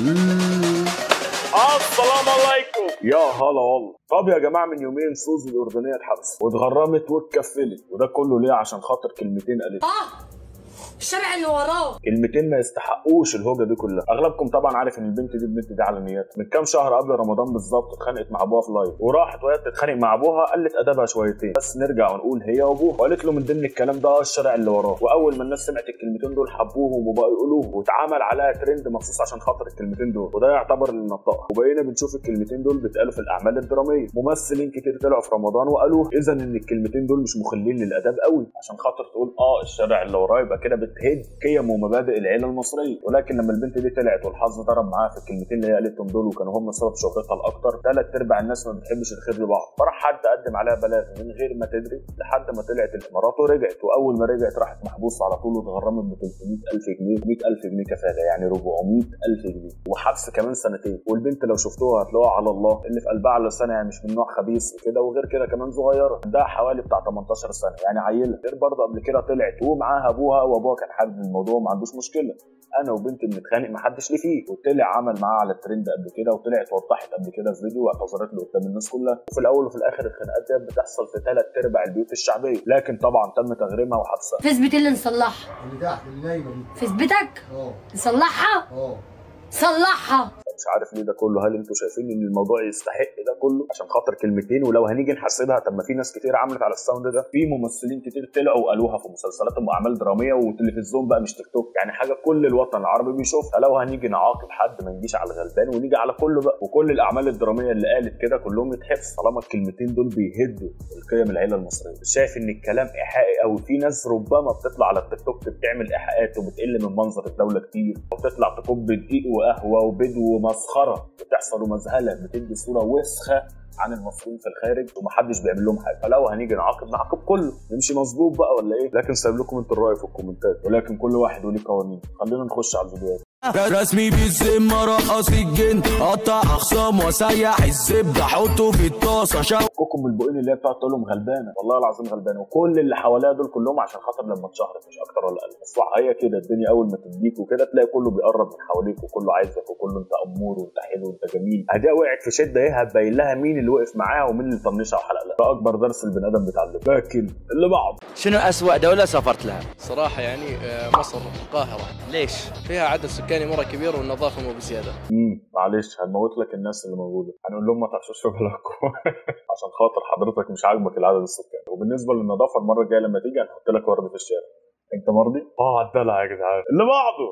السلام عليكم يا هلا والله طب يا جماعه من يومين سوزي الاردنيه اتحبست واتغرمت واتكفلت وده كله ليه عشان خاطر كلمتين قالتها اه الشارع اللي وراه كلمتين ما يستحقوش الهوجه دي كلها اغلبكم طبعا عارف ان البنت دي البنت دي على نيات من كام شهر قبل رمضان بالظبط اتخانقت مع ابوها في لايف وراحت وهي بتتخانق مع ابوها قلت ادبها شويتين بس نرجع ونقول هي وابوها وقالت له من ضمن الكلام ده الشارع اللي وراه واول ما الناس سمعت الكلمتين دول حبوهم وبقوا يقولوه واتعمل عليها ترند مخصوص عشان خاطر الكلمتين دول وده يعتبر النطاق وبقينا بنشوف الكلمتين دول بيتقالوا في الاعمال الدراميه ممثلين كتير طلعوا في رمضان وقالوا اذا ان الكلمتين دول مش مخلين للاداب قوي عشان خاطر تقول اه الشارع اللي وراه يبقى كده بتهد قيم ومبادئ العيله المصريه ولكن لما البنت دي طلعت والحظ ضرب معاها في الكلمتين اللي هي قالتهم دول وكانوا هم سبب شهرتها الاكتر ثلاث ارباع الناس ما بتحبش الخير لبعض فراح حد قدم عليها بلاغ من غير ما تدري لحد ما طلعت الامارات ورجعت واول ما رجعت راحت محبوسه على طول واتغرمت ب 300000 جنيه 100000 جنيه كفاله يعني 400000 جنيه وحبس كمان سنتين والبنت لو شفتوها هتلاقوها على الله اللي في قلبها على لسانها يعني مش من نوع خبيث وكده وغير كده كمان صغيره ده حوالي بتاع 18 سنه يعني عيله غير برضه قبل كده طلعت ومعاها ابوها وابوها كان حابب الموضوع وما عندوش مشكله انا وبنتي بنتخانق ما حدش ليه فيه وطلع عمل معاه على الترند قبل كده وطلعت وضحت قبل كده في فيديو واعتذرت له قدام الناس كلها وفي الاول وفي الاخر الخناقات دي بتحصل في ثلاث ارباع البيوت الشعبيه لكن طبعا تم تغريمها وحبسها في اثبت اللي نصلحها اللي تحت اللي نايمه دي في اثبتك اه نصلحها اه صلحها مش عارف ليه ده كله هل انتوا شايفين ان الموضوع يستحق ده كله عشان خاطر كلمتين ولو هنيجي نحسبها طب ما في ناس كتير عملت على الساوند ده في ممثلين كتير طلعوا وقالوها في مسلسلاتهم واعمال دراميه وتلفزيون بقى مش تيك توك يعني حاجه كل الوطن العربي بيشوفها لو هنيجي نعاقب حد ما نجيش على الغلبان ونيجي على كله بقى وكل الاعمال الدراميه اللي قالت كده كلهم يتحبس طالما الكلمتين دول بيهدوا القيم العيله المصريه شايف ان الكلام ايحائي قوي في ناس ربما بتطلع على التيك توك بتعمل ايحاءات وبتقل من منظر الدوله كتير وبتطلع تكب دقيق وقهوه وبيض ومسخره بتحصل ومذهله بتدي صوره وسخه عن المصريين في الخارج ومحدش بيعمل لهم حاجه فلو هنيجي نعاقب نعاقب كله نمشي مظبوط بقى ولا ايه لكن سايب لكم انتوا الراي في الكومنتات ولكن كل واحد وليه قوانين خلينا نخش على الفيديوهات رسمي بالذمة رقص الجن قطع اخصام وسيح الزبدة حطه في الطاسة شو فككم من البقين اللي هي بتقعد تقول لهم غلبانه والله العظيم غلبانه وكل اللي حواليها دول كلهم عشان خاطر لما اتشهرت مش اكتر ولا اقل بس هي كده الدنيا اول ما تديك وكده تلاقي كله بيقرب من حواليك وكله عايزك وكله انت امور وانت حلو وانت جميل هدي وقعت في شده ايه هتبين لها مين اللي وقف معاها ومين اللي طنشها وحلق لها ده اكبر درس البني ادم بيتعلمه لكن اللي بعض شنو أسوأ دولة سافرت لها؟ صراحة يعني آه، مصر القاهرة ليش؟ فيها عدد سكاني مرة كبير والنظافة مو بزيادة امم معلش هنموت لك الناس اللي موجوده هنقول لهم ما تعشوش في بلدكم عشان خاطر حضرتك مش عاجبك العدد السكاني وبالنسبه للنظافه المره الجايه لما تيجي هنحط لك ورد في الشارع انت مرضي؟ اه عدلها يا جدعان اللي بعده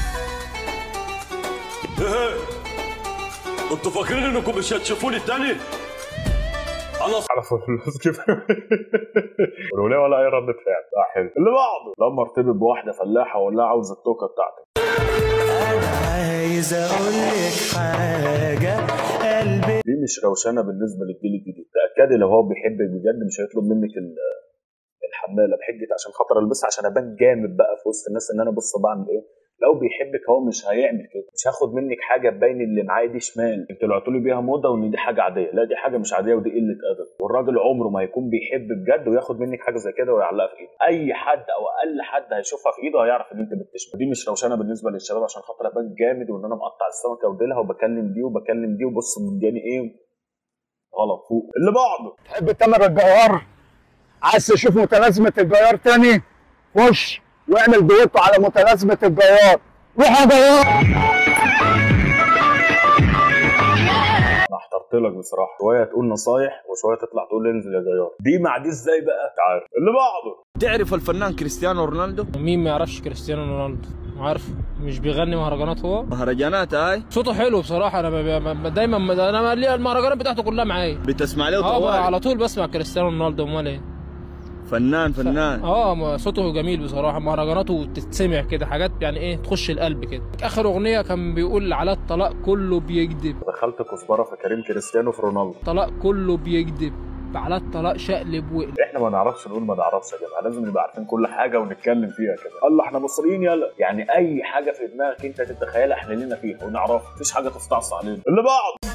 انتوا فاكرين انكم مش هتشوفوني التاني؟ انا عرفوا الفلوس كيف ولو ليه ولا اي ردة فعل لا حلو اللي بعده لما ارتبط بواحده فلاحه واقول لها عاوز التوكه بتاعتك عايز اقول لك حاجة قلبي دي مش روشنه بالنسبه للجيل الجديد تاكدي لو هو بيحبك بجد مش هيطلب منك ال- الحماله بحجه عشان خاطر البسها عشان ابان جامد بقى في وسط الناس ان انا بص بعمل ايه لو بيحبك هو مش هيعمل كده مش هاخد منك حاجه تبين اللي معايا دي شمال انت طلعتوا لي بيها موضه وان دي حاجه عاديه لا دي حاجه مش عاديه ودي قله ادب والراجل عمره ما هيكون بيحب بجد وياخد منك حاجه زي كده ويعلقها في ايده اي حد او اقل حد هيشوفها في ايده هيعرف ان انت بتشبه دي مش روشنه بالنسبه للشباب عشان خاطر ابان جامد وان انا مقطع السمكه وديلها وبكلم دي وبكلم دي وبص مدياني ايه غلط فوق اللي بعده تحب تامر الجوار عايز تشوف متلازمه الجيار تاني خش واعمل دويتو على متلازمه الجيار روح يا جيار انا احترت لك بصراحه شويه تقول نصايح وشويه تطلع تقول انزل يا جيار دي مع دي ازاي بقى انت عارف اللي بعده تعرف الفنان كريستيانو رونالدو؟ مين ما يعرفش كريستيانو رونالدو عارف مش بيغني مهرجانات هو مهرجانات هاي صوته حلو بصراحة أنا ب- ب- ب- دايما انا ليا المهرجانات بتاعته كلها معايا بتسمع له اه بقى طوال على طول بسمع كريستيانو رونالدو امال ايه فنان فنان اه ما صوته جميل بصراحة مهرجاناته تتسمع كده حاجات يعني ايه تخش القلب كده اخر اغنية كان بيقول على الطلاق كله بيكذب دخلت كزبره في كريم كريستيانو في رونالدو الطلاق كله بيكذب على الطلاق شقلب وقلب احنا ما نعرفش نقول ما نعرفش يا جماعه لازم نبقى عارفين كل حاجه ونتكلم فيها كده الله احنا مصريين يلا يعني اي حاجه في دماغك انت تتخيلها احنا لينا فيها ونعرفها مفيش حاجه تستعصي علينا اللي بعد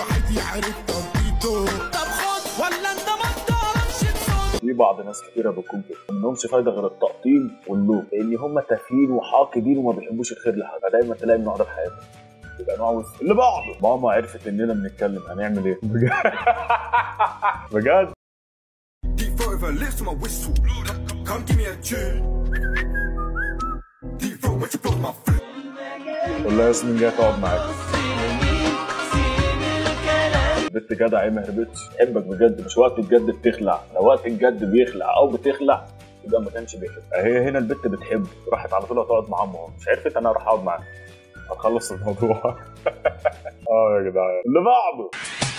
في بعض ناس كتيره بتكون كده ما لهمش فايده غير التقطيم واللوم لان هم تافهين وحاقدين وما بيحبوش الخير لحد فدايما تلاقي النوع ده في حياتك انا عاوز اللي بعده ماما عرفت اننا بنتكلم هنعمل ايه بجد بجد Deep throat with her lips to my whistle. Come give me a tune. Deep throat when you blow my flute. والله ياسمين جايه تقعد معاك البت جدع ايه ما هربتش تحبك بجد مش وقت الجد بتخلع لو وقت الجد بيخلع او بتخلع يبقى ما كانش بيحب هي هنا البت بتحب راحت على طول هتقعد مع امها مش عرفت انا اروح اقعد معاها هتخلص الموضوع اه يا جدعان اللي بعده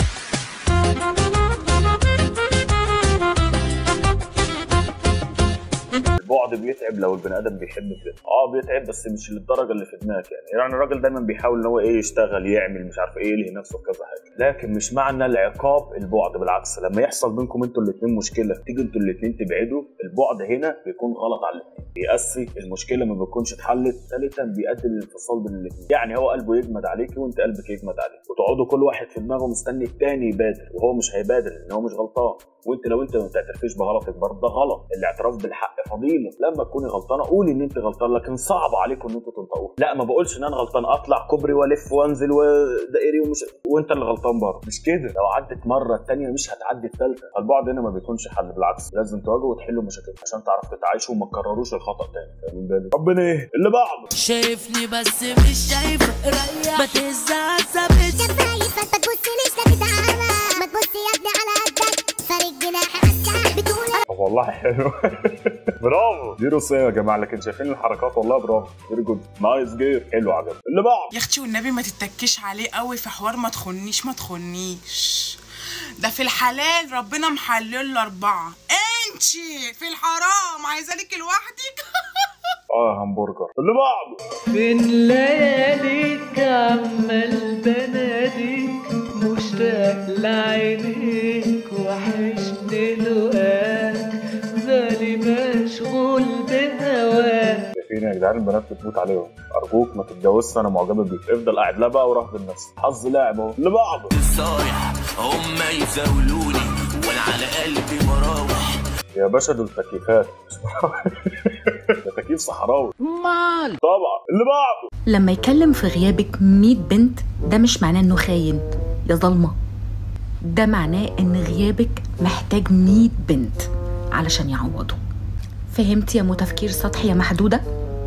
البعد بيتعب لو البني ادم بيحب كده اه بيتعب بس مش للدرجه اللي في دماغك يعني يعني الراجل دايما بيحاول ان هو ايه يشتغل يعمل مش عارف ايه يلهي نفسه في كذا حاجه لكن مش معنى العقاب البعد بالعكس لما يحصل بينكم انتوا الاثنين مشكله تيجي انتوا الاثنين تبعدوا البعد هنا بيكون غلط على الاثنين بيأسي المشكله ما بتكونش اتحلت ثالثا بيؤدي للانفصال بين الاثنين يعني هو قلبه يجمد عليك وانت قلبك يجمد عليك وتقعدوا كل واحد في دماغه مستني الثاني يبادر وهو مش هيبادر لان هو مش غلطان وانت لو انت ما بتعترفيش بغلطك برضه ده غلط الاعتراف بالحق فضيله لما تكوني غلطانه قولي ان انت غلطان لكن صعب عليكم ان انتوا تنطقوه لا ما بقولش ان انا غلطان اطلع كوبري والف وانزل ودائري ومش وانت اللي غلطان برضه مش كده لو عدت مره الثانيه مش هتعدي الثالثه فالبعد هنا ما بيكونش حل بالعكس لازم تواجهوا وتحلوا مشاكلكم عشان تعرفوا تتعايشوا وما تكرروش الخطا تاني فاهمين بالي ربنا ايه اللي بعده شايفني بس مش شايفة ما تزعزعش ما تبصليش لا تتعرى ما تبص يا ابني على قدك فارق جناحي عسى بتقول طب والله حلو برافو دي روسيه يا جماعه لكن شايفين الحركات والله برافو فيري جود نايس جير حلو عجبني اللي بعده يا اختي والنبي ما تتكيش عليه قوي في حوار ما تخنيش ما تخنيش ده في الحلال ربنا محلل له اربعه انتي في الحرام عايزه لك لوحدك اه همبرجر اللي بعده من لياليك عمال بناديك مشتاق لعينيك وحشني لقاك بالي مشغول بهواك شايفين يا جدعان البنات بتموت عليهم ارجوك ما تتجوزش انا معجبه بيك افضل قاعد لا بقى وراح بالنفس حظ لاعب اهو اللي بعده صايح هم يزاولوني وانا على قلبي مراوح يا باشا دول تكييفات ده تكييف صحراوي مال طبعا اللي بعده لما يكلم في غيابك 100 بنت ده مش معناه انه خاين يا ظلمة ده معناه ان غيابك محتاج 100 بنت علشان يعوضه فهمت يا متفكير سطحي يا محدودة؟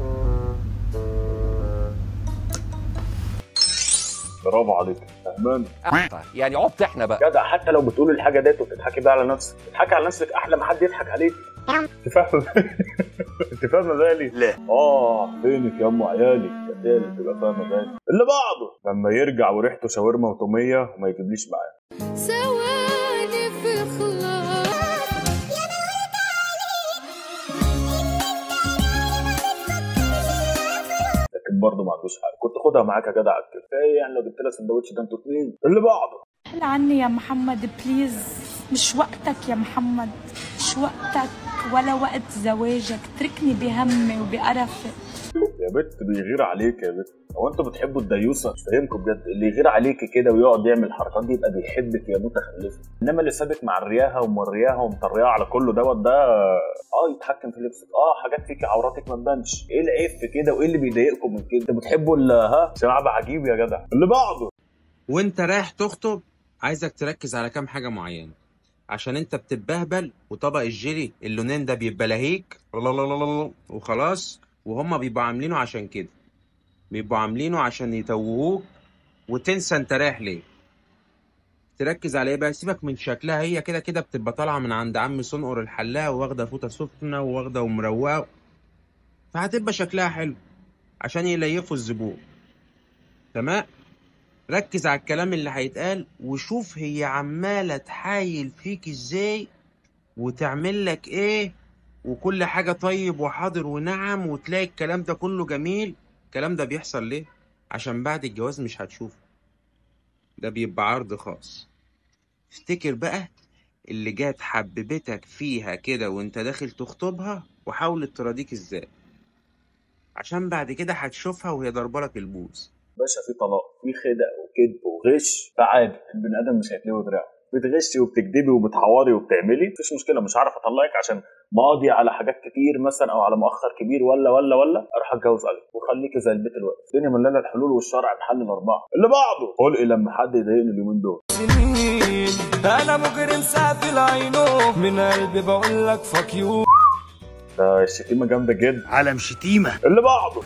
برافو عليك فهمان يعني عبط احنا بقى جدع حتى لو بتقول الحاجه ديت وبتضحكي بيها على نفسك تضحكي على نفسك احلى ما حد يضحك عليك انت فاهمه انت فاهمه بالي لا اه فينك يا ام عيالي يا تالي تبقى فاهمه بالي اللي بعده لما يرجع وريحته شاورما وتوميه وما يجيبليش معاه ثواني في خلاص لكن برضه ما عندوش حاجه كنت خدها معاك يا جدع كده ايه يعني لو جبت لها سندوتش ده انتوا اتنين اللي بعده احل عني يا محمد بليز مش وقتك يا محمد مش وقتك ولا وقت زواجك اتركني بهمي وبقرفي يا بت بيغير عليك يا بت هو انتوا بتحبوا الديوسه مش فاهمكم بجد اللي يغير عليك كده ويقعد يعمل الحركات دي يبقى بيحبك يا متخلفه انما اللي سابك مع الرياها ومرياها ومطرياها على كله دوت ده اه يتحكم في لبسك اه حاجات فيك عوراتك ما تبانش ايه العيب في كده وايه اللي بيضايقكم من كده انتوا بتحبوا ال- ها شعب عجيب يا جدع اللي بعده وانت رايح تخطب عايزك تركز على كام حاجة معينة عشان انت بتتبهبل وطبق الجيلي اللونين ده بيبقى لهيك وخلاص وهم بيبقوا عاملينه عشان كده بيبقوا عاملينه عشان يتوهوك وتنسى انت رايح ليه تركز على ايه بقى سيبك من شكلها هي كده كده بتبقى طالعه من عند عم صنقر الحلاق واخده فوطه سخنه واخده ومروقه فهتبقى شكلها حلو عشان يليفوا الزبون تمام ركز على الكلام اللي هيتقال وشوف هي عمالة تحايل فيك ازاي وتعمل لك ايه وكل حاجة طيب وحاضر ونعم وتلاقي الكلام ده كله جميل الكلام ده بيحصل ليه؟ عشان بعد الجواز مش هتشوفه ده بيبقى عرض خاص افتكر بقى اللي جات حببتك فيها كده وانت داخل تخطبها وحاولت تراضيك ازاي عشان بعد كده هتشوفها وهي ضربلك البوز باشا في طلاق في خدع وكذب وغش فعادي البني ادم مش هيتلوي دراعه بتغشي وبتكدبي وبتحوري وبتعملي مفيش مشكله مش هعرف اطلقك عشان ماضي على حاجات كتير مثلا او على مؤخر كبير ولا ولا ولا اروح اتجوز عليك وخليكي زي البيت الوقت الدنيا مليانه الحلول والشرع بحل الاربعه اللي بعده خلقي لما حد يضايقني اليومين دول سنين انا مجرم سافل عينه من قلبي بقول لك فاك يو ده الشتيمه جامده جدا علم شتيمه اللي بعده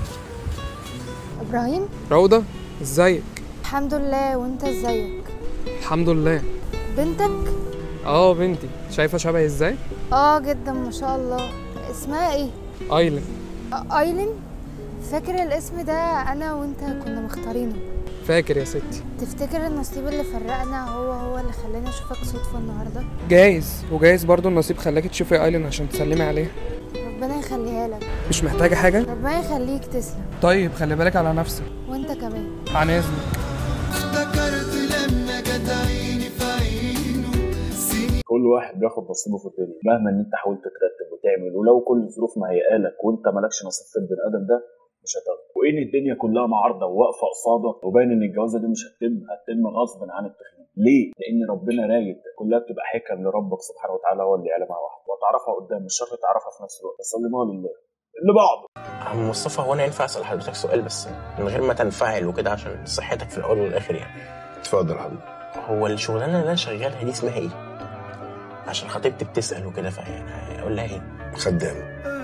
ابراهيم روضة ازيك الحمد لله وانت ازيك الحمد لله بنتك اه بنتي شايفة شبهي ازاي اه جدا ما شاء الله اسمها ايه ايلين آه، ايلين فاكر الاسم ده انا وانت كنا مختارينه فاكر يا ستي تفتكر النصيب اللي فرقنا هو هو اللي خلاني اشوفك صدفه النهارده جايز وجايز برضو النصيب خلاكي تشوفي ايلين عشان تسلمي عليها ربنا يخليها لك مش محتاجة حاجة ربنا يخليك تسلم طيب خلي بالك على نفسك وانت كمان عن اذنك افتكرت لما جت عيني في عينه سنين كل واحد بياخد نصيبه في الدنيا مهما ان انت حاولت ترتب وتعمل ولو كل الظروف مهيئالك وانت مالكش نصيب في البني ادم ده مش هتاخده وان الدنيا كلها معارضه وواقفه قصادك وباين ان الجوازه دي مش هتتم هتتم غصب عن التخليق ليه؟ لان ربنا رايد كلها بتبقى حكم لربك سبحانه وتعالى هو اللي يعلمها واحد وتعرفها قدام مش شرط تعرفها في نفس الوقت سلمها لله اللي بعده عم مصطفى هو انا ينفع اسال حضرتك سؤال بس من غير ما تنفعل وكده عشان صحتك في الاول والاخر يعني اتفضل حبيبي هو الشغلانه اللي انا شغالها دي اسمها ايه؟ عشان خطيبتي بتسال وكده فيعني اقول لها ايه؟ خدام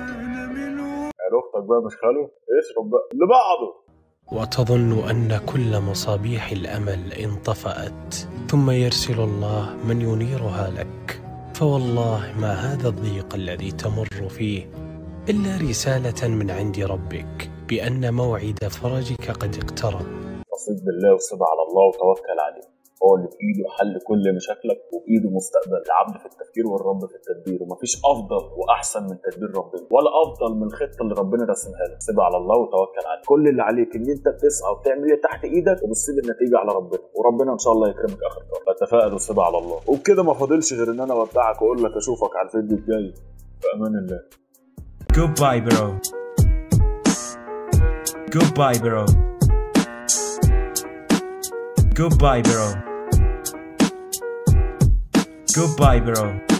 قال اختك بقى مش خاله اشرب بقى اللي بعده وتظن ان كل مصابيح الامل انطفات ثم يرسل الله من ينيرها لك فوالله ما هذا الضيق الذي تمر فيه الا رساله من عند ربك بان موعد فرجك قد اقترب نصيب بالله وسيب على الله وتوكل عليه هو اللي بايده حل كل مشاكلك وبايده مستقبل العبد في التفكير والرب في التدبير ومفيش افضل واحسن من تدبير ربنا ولا افضل من الخطه اللي ربنا رسمها لك سيب على الله وتوكل عليه كل اللي عليك ان انت بتسعى وبتعمل اللي تحت ايدك وبتسيب النتيجه على ربنا وربنا ان شاء الله يكرمك اخر كار فتفائل وسيب على الله وبكده ما فاضلش غير ان انا اودعك واقول لك اشوفك على الفيديو الجاي في امان الله Goodbye, bro. Goodbye, bro. Goodbye, bro. Goodbye, bro.